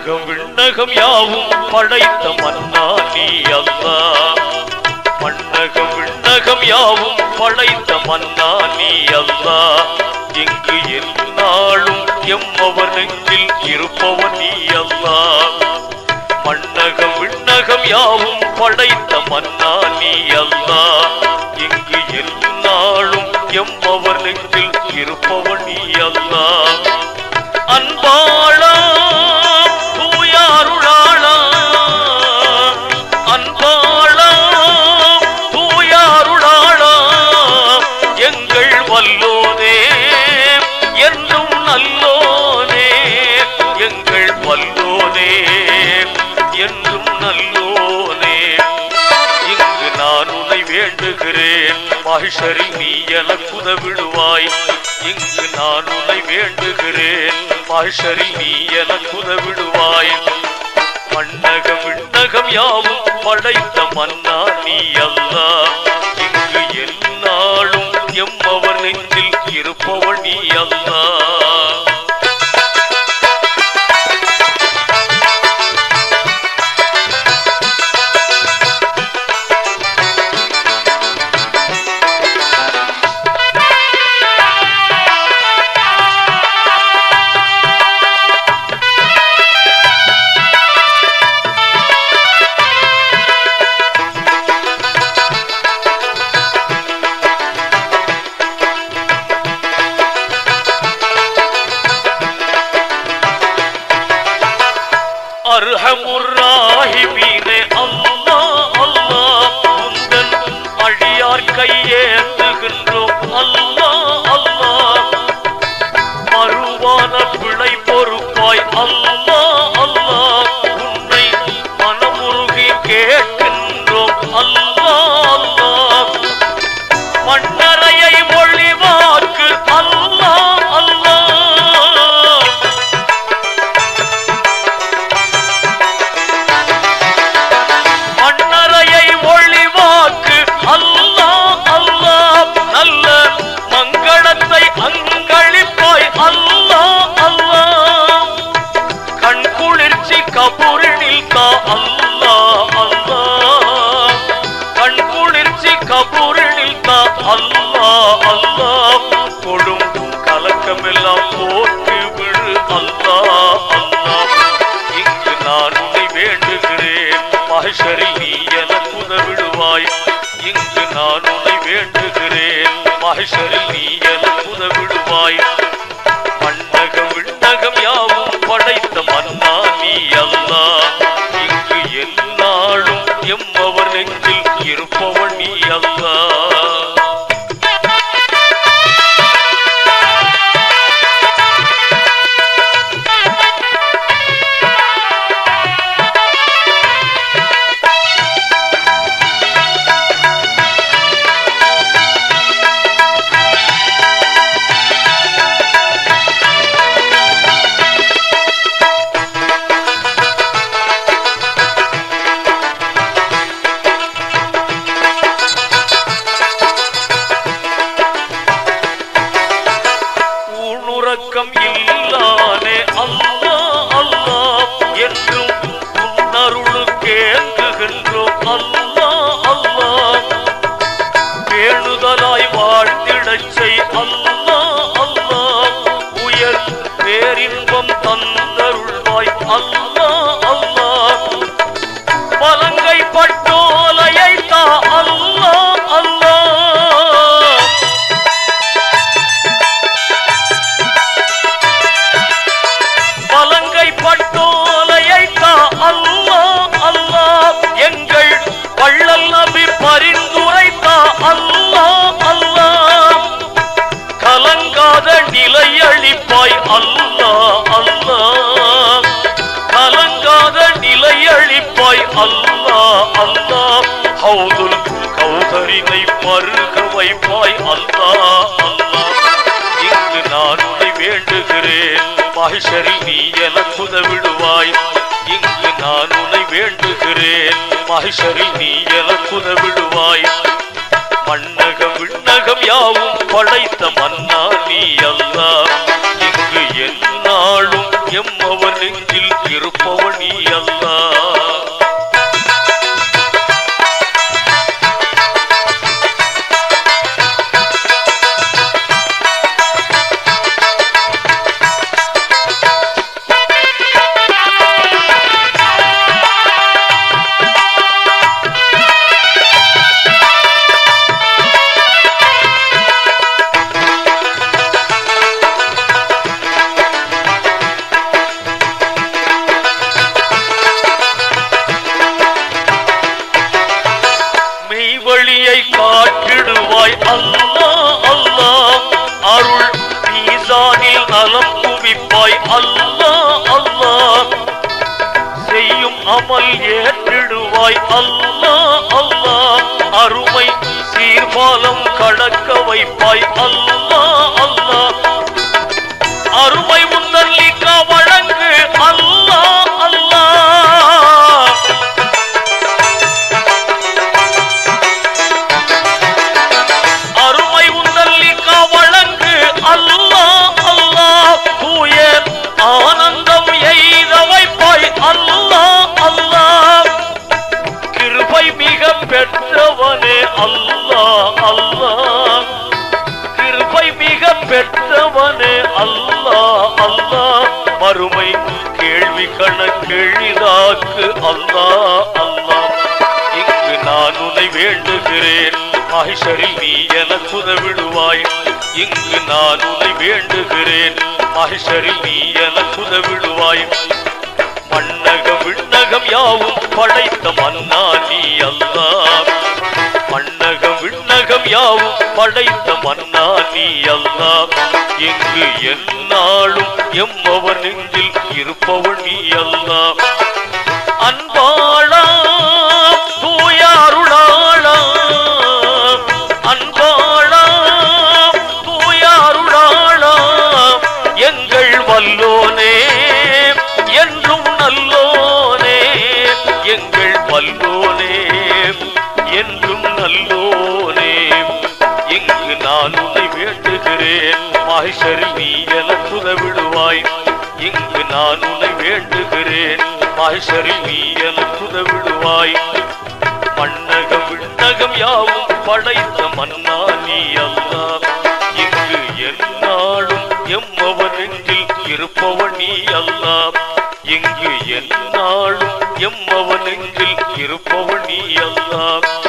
மண்ணகம் விண்ணகம் யாவும் படைத்த மன்னா நீ அல்லா மண்ணகம் விண்ணகம் யாவும் படைத்த மன்னா நீ அல்லா இங்கு எந்நாளும் எம்மவன் நெஞ்சில் இருப்பவன் நீ அல்லா மண்ணகம் விண்ணகம் யாவும் படைத்த மன்னா நீ அல்லா இங்கு எந்நாளும் எம்மவர் நெஞ்சில் இருப்பவன் நீ அல்லா அன்பாளா தூயாருளாளா அன்பாளா தூயாருளாளா எங்கள் வல்லோனே என்றும் நல்லோனே எங்கள் வல்லோனே என்றும் நல்லோனே இங்கு நான் உன்னை வேண்டுகிறேன் மகிஷரில் நீ எனக்கு உதவிடுவாய் இங்கு நான் உன்னை வேண்டுகிறேன் மகிஷரில் நீ எனக்கு உதவிடுவாய் மண்ணகம் விண்ணகம் யாவும் படைத்த மன்னா நீ அல்லா இங்கு எந்நாளும் எம்மவர் நெஞ்சில் இருப்பவன் நீ அல்லா அர்ஹமுர்ராஹிமீனே அல்லாஹ் அல்லாஹ் உந்தன் அழியார் கையேந்துகின்றோம் அல்லாஹ் அல்லாஹ் மறுவான பிழை பொறுப்பாய் அல்லாஹ் அல்லாஹ் உன்னை மனமுருகி கேட்கின்றோம் அல்லாஹ் அல்லாஹ் மண்ணறையை மொழிவாக்கு அல்லாஹ் அல்லாஹ் மண்ணறையை ஒளிவாக்கு அல்லாஹ் அல்லாஹ் நல்ல மங்களத்தை அங்களிப்பாய் அல்லாஹ் அல்லாஹ் கண் குளிர்ச்சி கபூரினில் தா அல்லாஹ் அல்லாஹ் கண் குளிர்ச்சி கபூரினில் தா அல்லாஹ் அல்லாஹ் கொடும் கலக்கமெல்லாம் போட்டு விழு அல்லாஹ் அல்லாஹ் இங்கு நான் உன்னை வேண்டுகிறேன் மகஷரில் நீ எனக்கு உதவிடுவாய் இங்கு நான் உன்னை வேண்டுகிறேன் மகஷரில் நீ எனக்கு உதவிடுவாய் மண்ணகம் விண்ணகம் யாவும் படைத்த மன்னா நீ அல்லா இங்கு எந்நாளும் எம்மவர் நெஞ்சில் இருப்பவன் நீ அல்லா ஊனுறக்கம் இல்லானே அல்லா அல்லா என்றும் உன்னருளுக்கேங்குகின்றோம் அல்லா அல்லா பேணுதலாய் வாழ்ந்திடச் செய் அல்லா அல்லா உயர் பேரின்பம் தந்தருள்வாய் அல்லா அல்லா பலங்கை பட்டோலையை தா அல்லா அல்லா பலங்கை பட்டோலையை தா அல்லாஹ் அல்லாஹ் எங்கள் வள்ளல் நபி பரிந்துரைத்தா அல்லாஹ் அல்லாஹ் கலங்காத நிலை அளிப்பாய் அல்லாஹ் அல்லாஹ் கலங்காத நிலை அளிப்பாய் அல்லாஹ் அல்லாஹ் ஹவுதுல் கௌதரினை பருக வைப்பாய் அல்லாஹ் அல்லாஹ் இங்கு நான் உன்னை வேண்டுகிறேன் மகிஷரில் நீ எனக்கு உதவிடுவாய் இங்கு நான் உன்னை வேண்டுகிறேன் மகிஷரில் நீ எனக்கு உதவிடுவாய் மண்ணகம் விண்ணகம் யாவும் படைத்த மன்னா நீ அல்லா இங்கு எந்நாளும் எம்மவர் நெஞ்சில் இருப்பவன் நீ அல்லா மெய்வழியை காட்டிடுவாய் அல்லா அல்லா அருள் மீசானில் நலம் குவிப்பாய் அல்லா அல்லா செய்யும் அமல் ஏற்றிடுவாய் அல்லா அல்லா அருமை சீர்பாலம் கடக்க வைப்பாய் அல்லா அல்லா அருமை முன்னல்லிக்கா வழங்கு அல்லா அல்லா அருமை உன்னல்லிக்கா வழங்கு அல்லா அல்லா தூய ஆனந்தம் எய்த வைப்பாய் அல்லா அல்லா கிருபை மிக பெற்றவனே அல்லா அல்லா கிருபை மிக பெற்றவனே அல்லா அல்லா மறுமை கேள்வி கணக்கெளிதாக்கு அல்லா அல்லா இங்கு நான் உன்னை வேண்டுகிறேன் மகிஷரில் நீ எனக்கு உதவிடுவாய் இங்கு நான் உன்னை வேண்டுகிறேன் மகிஷரில் நீ எனக்கு உதவிடுவாய் மண்ணகம் விண்ணகம் யாவும் படைத்த மன்னா நீ அல்லா மண்ணகம் விண்ணகம் யாவும் படைத்த மன்னா நீ அல்லா எங்கு எந்நாளும் எம்மவன் நெஞ்சில் இருப்பவன் நீ அல்லா அன்பாளா தூய அருளாளா அன்பாளா தூய அருளாளா எங்கள் வல்லோனே என்றும் நல்லோனே எங்கள் வல்லோனே என்றும் நல்லோனே இங்கு நான் உன்னை வேண்டுகிறேன் மாஹிஷரில் நீ எனக்கு உதவிடுவாய் இங்கு நான் உன்னை வேண்டுகிறேன் மாஹிஷரில் நீ எனக்கு உதவிடுவாய் மண்ணகம் விண்ணகம் யாவும் படைத்த மன்னா நீ அல்லா இங்கு எந்நாளும் எம்மவன் நெஞ்சில் இருப்பவன் நீ அல்லா இங்கு எந்நாளும் எம்மவன் நெஞ்சில் இருப்பவன் நீ அல்லா